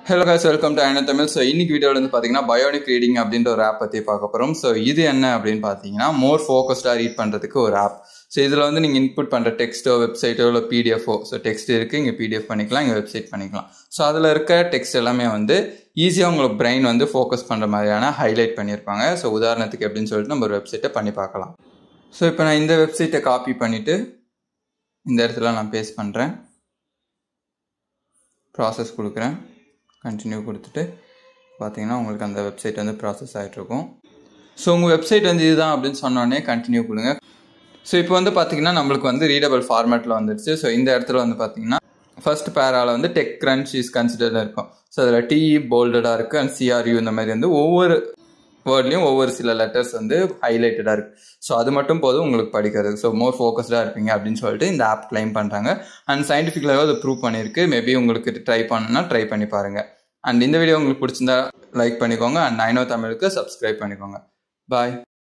hello guys welcome to ஐநா Tamil so இன்னைக்கு வீடியோவில் வந்து பார்த்தீங்கன்னா பயோனிக் ரீடிங் அப்படின்ற ஒரு ஆப் பற்றி பார்க்க போகிறோம் ஸோ இது என்ன அப்படின்னு பார்த்தீங்கன்னா மோர் ஃபோக்கஸ்டாக ரீட் பண்ணுறதுக்கு ஒரு ஆப் ஸோ இதில் வந்து நீங்கள் இன்புட் பண்ணுற டெக்ஸ்ட்டோ வெப்சைட்டோ இல்லை பிடிஎஃபோ ஸோ டெக்ஸ்ட் இருக்குது இங்கே பிடிஎஃப் பண்ணிக்கலாம் இங்கே வெப்சைட் பண்ணிக்கலாம் ஸோ அதில் இருக்க டெக்ஸ்ட் எல்லாமே வந்து ஈஸியாக உங்களுக்கு பிரெயின் வந்து ஃபோக்கஸ் பண்ணுற மாதிரியான ஹைலைட் பண்ணியிருப்பாங்க ஸோ உதாரணத்துக்கு எப்படின்னு சொல்லிட்டு நம்ம ஒரு வெப்சைட்டை பண்ணி பார்க்கலாம் ஸோ இப்போ நான் இந்த வெப்சைட்டை காப்பி பண்ணிவிட்டு இந்த இடத்துல நான் பேஸ்ட் பண்ணுறேன் ப்ராசஸ் கொடுக்குறேன் கண்டினியூ கொடுத்துட்டு பார்த்தீங்கன்னா உங்களுக்கு அந்த வெப்சைட் வந்து ப்ராசஸ் ஆகிட்ருக்கும் ஸோ உங்கள் வெப்சைட் வந்து இதுதான் அப்படின்னு சொன்னோடனே கண்டினியூ கொடுங்க ஸோ இப்போ வந்து பார்த்தீங்கன்னா நம்மளுக்கு வந்து ரீடபிள் ஃபார்மேட்டில் வந்துடுச்சு ஸோ இந்த இடத்துல வந்து பார்த்தீங்கன்னா ஃபர்ஸ்ட் பேரால வந்து டெக் கிரன்ச் இஸ் கன்சிடர்டாக இருக்கும் ஸோ அதில் டிஇ போல்டடாக இருக்குது அண்ட் சிஆர்யூ இந்த மாதிரி வந்து ஒவ்வொரு வேர்ட்லேயும் ஒவ்வொரு சில லெட்டர்ஸ் வந்து ஹைலைட்டடாக இருக்குது ஸோ அது மட்டும் போதும் உங்களுக்கு படிக்கிறது ஸோ மோர் ஃபோக்கஸ்டாக இருப்பீங்க அப்படின்னு சொல்லிட்டு இந்த ஆப் கிளைம் பண்ணுறாங்க அண்ட் சயின்டிஃபிக் லெவல் அது ப்ரூவ் பண்ணியிருக்கு மேபி உங்களுக்கு ட்ரை பண்ணணும்னா ட்ரை பண்ணி பாருங்கள் அண்ட் இந்த வீடியோ உங்களுக்கு பிடிச்சிருந்தா லைக் பண்ணிக்கோங்க அண்ட் நைனோ தமிழுக்கு சப்ஸ்கிரைப் பண்ணிக்கோங்க பாய்